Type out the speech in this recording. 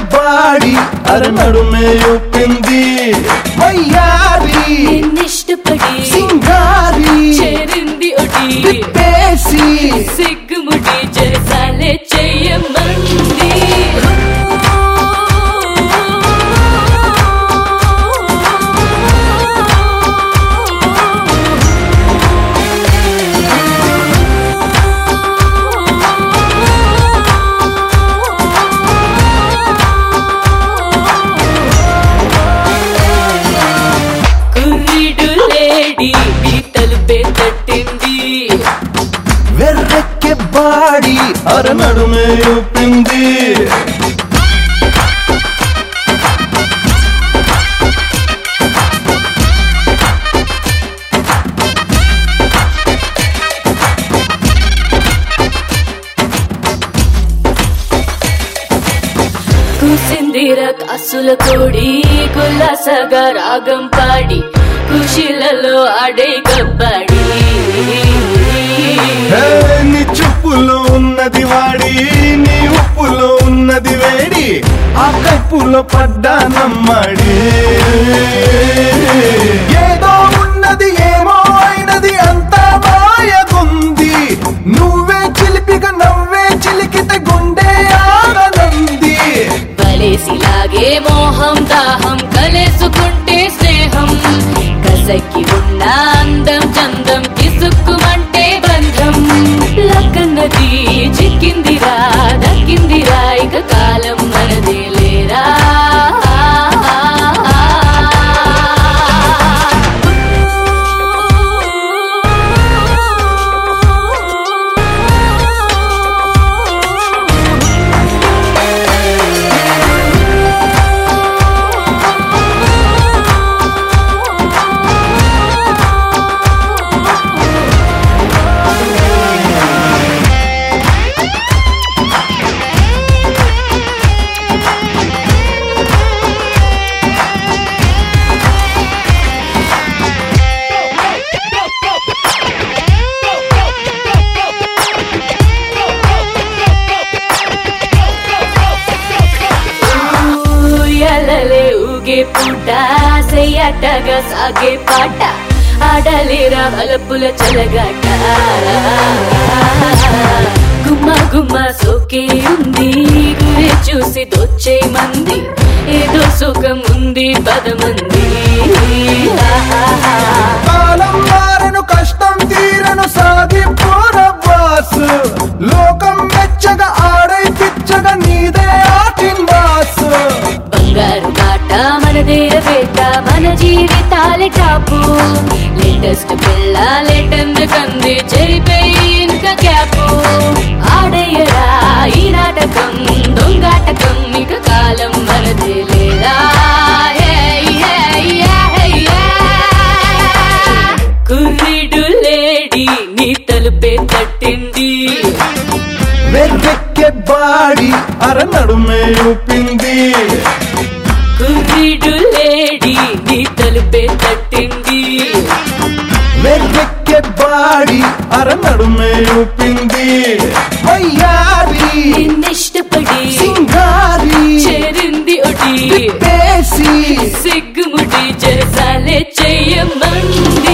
body అరే నడుమే ఊపింది వయ్యారి నిన్నిష్టపడి సింగారి చేరింది ఒడి తిప్పేసి సిగ్గుముడి చేసాలే చెయ్యమంది కుర్రిడు లేడి నీ తలుపే తట్టింది వెర్రెక్కే బాడి అరే నడుమే ఊపింది కూసిందిర కాసుల కోడి కుల్లాసగా రాగం పాడి ఖుషిలలో ఆడే కబ్బాడి హే, నీ చూపులో ఉన్నది వాడి నీ ఉప్పులో ఉన్నది వేడి ఆ కైపులో పడ్డా నమ్మడి ఏదో ఉన్నది ఏమో అయినది అంతా మాయగుంది నువ్వే చిలిపిగా నవ్వే చిలికితే గుండె ఆగనంది వలేసిలాగే మోహం దాహం కలేసుకుంటే స్నేహం కసకి ఉన్న అందం చందం కిసుక్కుమంటే బంధం లక్కన్నది చిక్కిందిరా దక్కిందిరా ఇక కాలం మనదే లేరా ఊయలలే ఊగే పూట సెయ్యటగా సాగే పాట ఆడలేరా వలపుల చెలగాట గుమ్మ గుమ్మ సోకే ఉంది గురి చూసి దొచ్చే మంది ఏదో సుఖం ఉంది పదమంది కాలం మారను కష్టం తీరను సాగి బాస్ లోకం మెచ్చగా ఆడై పిచ్చగా నీదే ఆటిన్ బాస్ బంగారు బాట మనదేర వేట మన జీవితాలే టాపు లేటెస్ట్ పిల్ల లేటెందు కంది చెరిపోయి ఇంకా క్యాపు ఆడయ్యరా ఈ నాటకం దొంగాటకం ఇక కాలం మనదే లేదా కుర్రిడు లేడి నీ తలుపే తట్టింది వెర్రెక్కే బాడి అర నడుమే ఊపింది కుర్రిడు లేడి నీ తలుపే తట్టింది వెర్రెక్కే బాడి అర నడుమే ఊపింది వయ్యారి నిన్నిష్టపడి సింగారి చేరింది ఒడి తిప్పేసి సిగ్గుముడి చేసాలే చెయ్యమంది